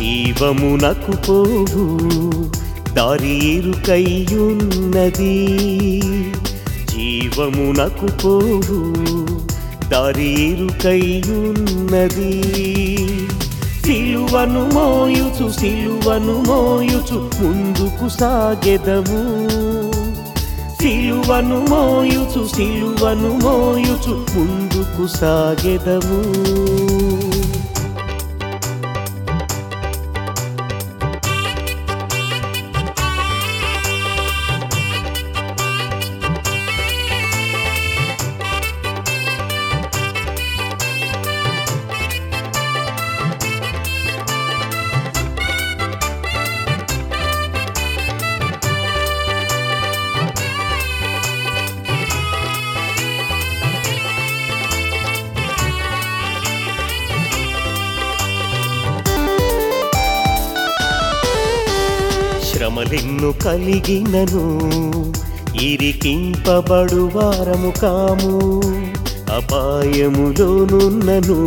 జీవమునకు పోవు దారి ఇరుకయ్యున్నది జీవమునకు పోవు దారి ఇరుకయ్యున్నది సిలువను మోయుచు సిలువను మోయుచు ముందుకు సాగెదము సిలువను మోయుచు సిలువను మోయుచు ముందుకు సాగెదము శ్రమలెన్ను కలిగినను ఇరికింపబడు వారము కాము అపాయములోనున్నను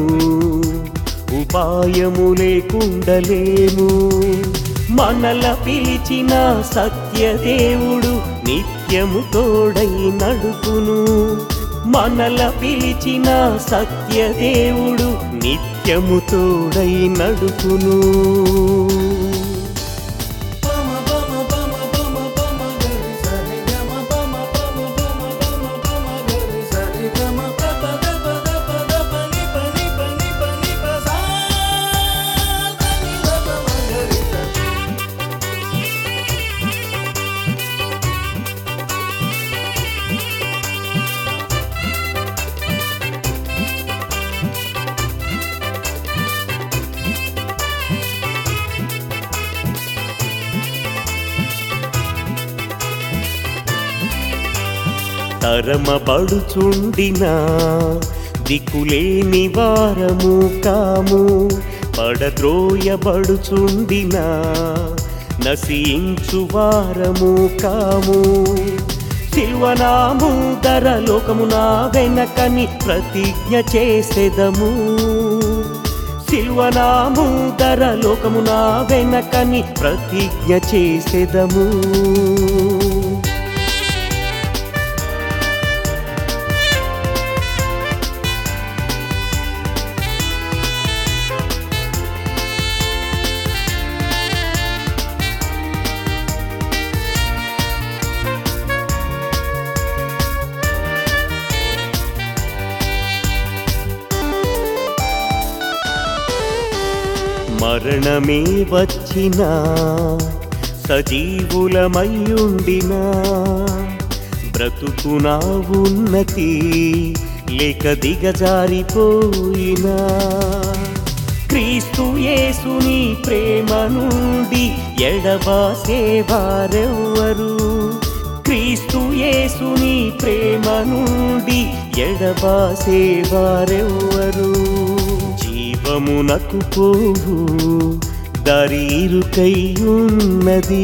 ఉపాయము లేకుండలేము మనల పిలిచిన సత్యదేవుడు నిత్యము తోడై నడుపును మనల పిలిచిన సత్యదేవుడు నిత్యము తోడై నడుపును తరమబడుచుండిన దిక్కులేని వారము కాము పడద్రోయబడుచుండిన నశించు వారము కాము శిల్వనాము ధర లోకమున వెనకని ప్రతిజ్ఞ చేసేదము శిల్వనాము ధర లోకమున వెనకని ప్రతిజ్ఞ చేసేదము మరణమే వచ్చిన సజీవులమయ్యుండినా బ్రతుకునా ఉన్నతి లేక దిగజారిపోయినా క్రీస్తు యేసుని ప్రేమ నుండి ఎడబాసేవారెవ్వరు క్రీస్తు యేసుని ప్రేమ నుండి ఎడబాసేవారెవ్వరు జీవమునకు పోవు దరీరుకయ్యున్నది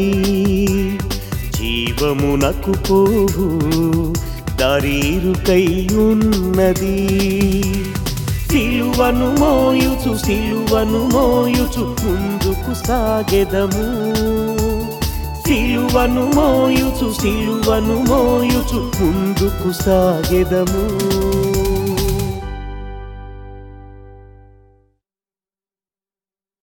జీవమునకు పోవు దరీరుకయ్యున్నది సిలువను మోయుచు సిలువను మోయుచు ముందుకు సాగెదము సిలువను మోయుచు సిలువను మోయుచు ముందుకు సాగెదము